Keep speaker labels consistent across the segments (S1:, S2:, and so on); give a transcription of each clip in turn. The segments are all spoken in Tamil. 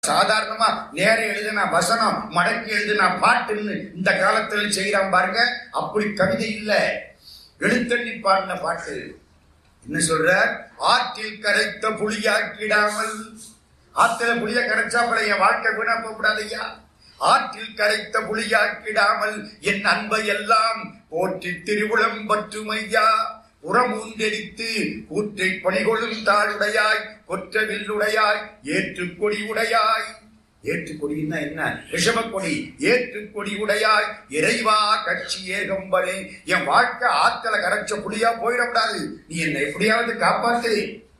S1: சாதாரணமா நேர எழுதின வசனம் மடக்கி எழுதின பாட்டுன்னு இந்த காலத்துல செய்யறான் பாருங்க அப்படி கவிதை இல்ல எழுத்தண்ணி பாடின பாட்டு என்ன சொல்ற ஆற்றில் கரைத்த புளியாக்கிடாமல் ஆத்துல புளிய கரைச்சா அப்புறம் என் வாழ்க்கை வீணா போகக்கூடாதையா ஆற்றில் கரைத்த புளியாக்கிடாமல் என் அன்பை எல்லாம் போற்றி திருவுளம் பற்றுமையா புறமூந்தெரித்து கூற்றை பணிகொள்ளும் தாளுடையாய் கொற்ற வில்லுடையாய் ஏற்று கொடி உடையாய் ஏற்று கொடின்னா என்ன ரிஷப கொடி ஏற்று கொடி உடையாய் இறைவா கட்சி ஏகம்பனே என் வாழ்க்கை ஆத்தல கரைச்ச புலியா போயிடக்கூடாது நீ என்னை எப்படியாவது காப்பாத்து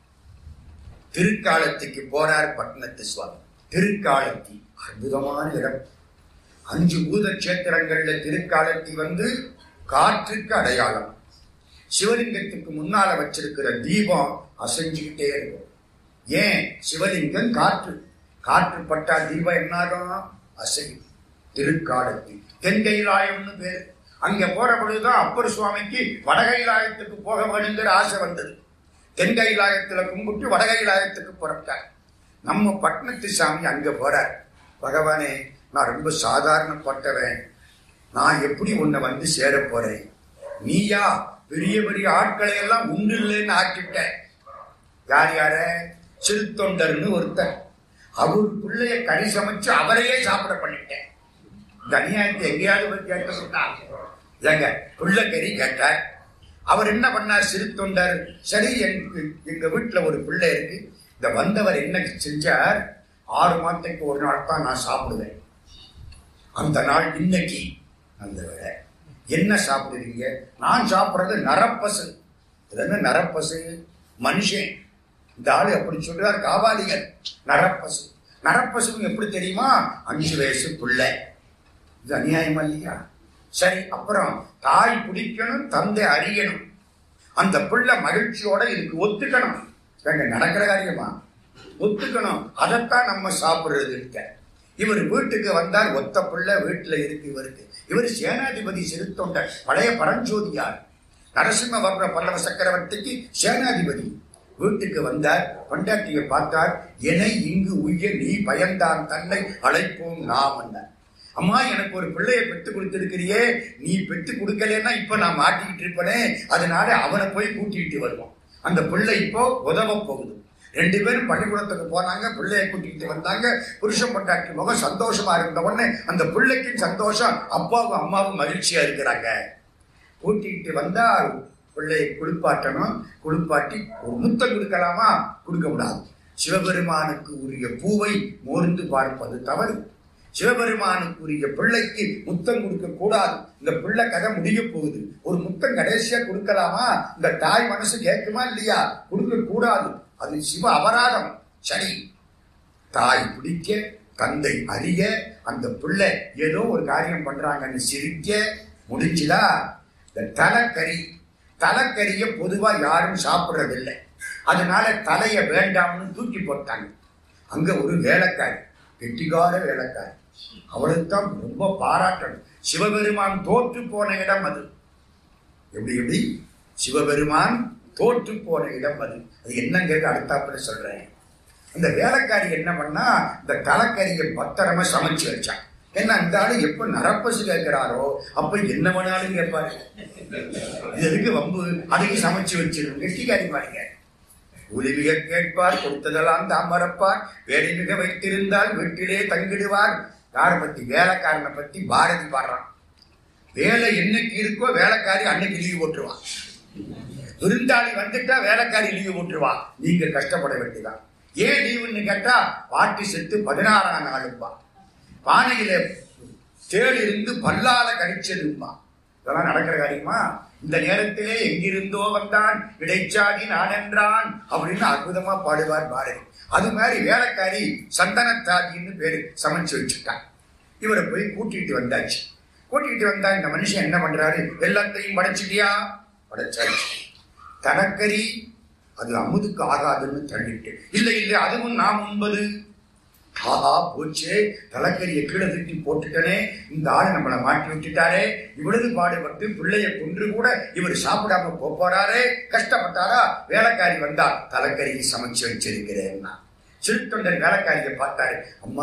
S1: திருக்காலத்துக்கு போறார் பட்டணத்து சுவாமி திருக்காலத்தி அற்புதமான இடம் அஞ்சு பூத கஷேத்திரங்கள்ல திருக்காலத்தி வந்து காற்றுக்கு அடையாளம் சிவலிங்கத்துக்கு முன்னால வச்சிருக்கிற தீபம் அசைஞ்சுக்கிட்டே இருக்கும் ஏன் சிவலிங்கம் காற்று காற்று பட்டா தீபம் என்னாகும் அசையும் திருக்காலத்தி தென்கைலாயம்னு பேரு அங்க போற பொழுதுதான் அப்பர் சுவாமிக்கு வடகைலாயத்துக்கு போக வேணுங்கிற ஆசை வந்தது தென்கைலாயத்துல கும்பிட்டு வடகைலாயத்துக்கு புறப்பட்டார் நம்ம பட்டணத்து சாமி அங்க போறார் பகவானே நான் ரொம்ப சாதாரணப்பட்டவன் நான் எப்படி உன்னை வந்து சேர போறேன் நீயா பெரிய பெரிய ஆட்களை எல்லாம் உண்டு இல்லைன்னு ஆக்கிட்ட யார் யார சிறுத்தொண்டர்னு ஒருத்தர் அவர் பிள்ளைய கறி சமைச்சு அவரையே சாப்பிட பண்ணிட்டேன் இந்த அநியாயத்தை எங்கேயாவது போய் கேட்க ஏங்க பிள்ளை கறி கேட்டார் அவர் என்ன பண்ணார் சிறுத்தொண்டர் சரி எங்க எங்க வீட்டுல ஒரு பிள்ளை இருக்கு இந்த வந்தவர் என்ன செஞ்சார் ஆறு மாதத்துக்கு ஒரு நாள் தான் நான் சாப்பிடுவேன் அந்த நாள் இன்னைக்கு அந்த வேலை என்ன சாப்பிடுறீங்க நான் சாப்பிடுறது நரப்பசு இது என்ன நரப்பசு மனுஷன் இந்த ஆளு அப்படி சொல்றார் காவாலிகர் நரப்பசு நரப்பசுன்னு எப்படி தெரியுமா அஞ்சு வயசு பிள்ளை இது அநியாயமா இல்லையா சரி அப்புறம் தாய் பிடிக்கணும் தந்தை அறியணும் அந்த பிள்ளை மகிழ்ச்சியோட இதுக்கு ஒத்துக்கணும் எங்க நடக்கிற காரியமா ஒத்துக்கணும் அதைத்தான் நம்ம சாப்பிடுறது இருக்க இவர் வீட்டுக்கு வந்தால் ஒத்த பிள்ளை வீட்டுல இருக்கு இவருக்கு இவர் சேனாதிபதி சிறுத்தொண்டர் பழைய பரஞ்சோதியார் நரசிம்ம வர்ற பல்லவ சக்கரவர்த்திக்கு சேனாதிபதி வீட்டுக்கு வந்தார் பொண்டாட்டியை பார்த்தார் என இங்கு உய்ய நீ பயந்தான் தன்னை அழைப்போம் நாம் என்ன அம்மா எனக்கு ஒரு பிள்ளையை பெற்று கொடுத்திருக்கிறியே நீ பெற்று கொடுக்கலன்னா இப்ப நான் மாட்டிக்கிட்டு இருப்பனே அதனால அவனை போய் கூட்டிட்டு வருவோம் அந்த பிள்ளை இப்போ உதவ போகுது ரெண்டு பேரும் பள்ளிக்கூடத்துக்கு போனாங்க பிள்ளையை கூட்டிட்டு வந்தாங்க புருஷன் பொண்டாட்டி முகம் சந்தோஷமா இருந்த உடனே அந்த பிள்ளைக்கு சந்தோஷம் அப்பாவும் அம்மாவும் மகிழ்ச்சியா இருக்கிறாங்க கூட்டிட்டு வந்தா பிள்ளையை குளிப்பாட்டணும் குளிப்பாட்டி ஒரு முத்தம் கொடுக்கலாமா கொடுக்க கூடாது சிவபெருமானுக்கு உரிய பூவை மோர்ந்து பார்ப்பது தவறு சிவபெருமானுக்குரிய பிள்ளைக்கு முத்தம் கொடுக்க கூடாது இந்த பிள்ளை கதை முடிய போகுது ஒரு முத்தம் கடைசியா கொடுக்கலாமா இந்த தாய் மனசு கேட்குமா இல்லையா கொடுக்க கூடாது அது சிவ அபராதம் சரி தாய் பிடிக்க தந்தை அறிய அந்த பிள்ளை ஏதோ ஒரு காரியம் பண்றாங்கன்னு சிரிக்க முடிஞ்சுதா இந்த தலைக்கறி தலைக்கறிய பொதுவா யாரும் சாப்பிடுறதில்லை அதனால தலைய வேண்டாம்னு தூக்கி போட்டாங்க அங்க ஒரு வேலைக்காரி கெட்டிகார வேலைக்காரி அவளுக்கு தான் ரொம்ப பாராட்டணும் சிவபெருமான் தோற்று போன இடம் அது எப்படி எப்படி சிவபெருமான் தோற்று போன இடம் அது அது என்னங்கிறது அடுத்தாப்புல சொல்றேன் இந்த வேலைக்காரி என்ன பண்ணா இந்த தலைக்கறியை பத்திரமா சமைச்சு வச்சான் ஏன்னா இந்த ஆளு எப்ப நரப்பசு கேட்கிறாரோ அப்ப என்ன வேணாலும் கேட்பாரு இது எதுக்கு வம்பு அதுக்கு சமைச்சு வச்சிடும் கெட்டிக்காரி பாருங்க உதவிக கேட்பார் கொடுத்ததெல்லாம் தாம் மறப்பார் வேலை மிக வைத்திருந்தால் வீட்டிலே தங்கிடுவார் யாரை பத்தி வேலைக்காரனை பத்தி பாரதி பாடுறான் வேலை என்னைக்கு இருக்கோ வேலைக்காரி அன்னைக்கு லீவு போட்டுருவான் விருந்தாளி வந்துட்டா வேலைக்காரி லீவு போட்டுருவா நீங்க கஷ்டப்பட வேண்டியதான் ஏன் லீவுன்னு கேட்டா பாட்டி செத்து பதினாறாம் நாளுப்பா பானையில தேள் இருந்து பல்லால கடிச்சதுப்பா இதெல்லாம் நடக்கிற காரியமா இந்த நேரத்திலே எங்கிருந்தோ வந்தான் இடைச்சாதி நான் என்றான் அப்படின்னு அற்புதமா பாடுவார் பாரதி அது மாதிரி வேலைக்காரி சந்தனத்தாதின்னு பேரு சமைச்சு வச்சுட்டான் இவரை போய் கூட்டிட்டு வந்தாச்சு கூட்டிட்டு வந்தா இந்த மனுஷன் என்ன பண்றாரு எல்லாத்தையும் படைச்சிட்டியா படைச்சாச்சு தனக்கறி அது அமுதுக்கு ஆகாதுன்னு தள்ளிட்டு இல்லை இல்லை அதுவும் நாம் உண்பது ஆஹா போச்சே தலைக்கறியை கீழே தூக்கி போட்டுட்டனே இந்த ஆளு நம்மளை மாட்டி விட்டுட்டாரே இவ்வளவு பாடுபட்டு பிள்ளைய கொன்று கூட இவர் சாப்பிடாம போறாரே கஷ்டப்பட்டாரா வேலைக்காரி வந்தா தலைக்கறியை சமைச்சு வச்சிருக்கிறேன்னா சிறுத்தொண்டர் வேலைக்காரியை பார்த்தாரு அம்மா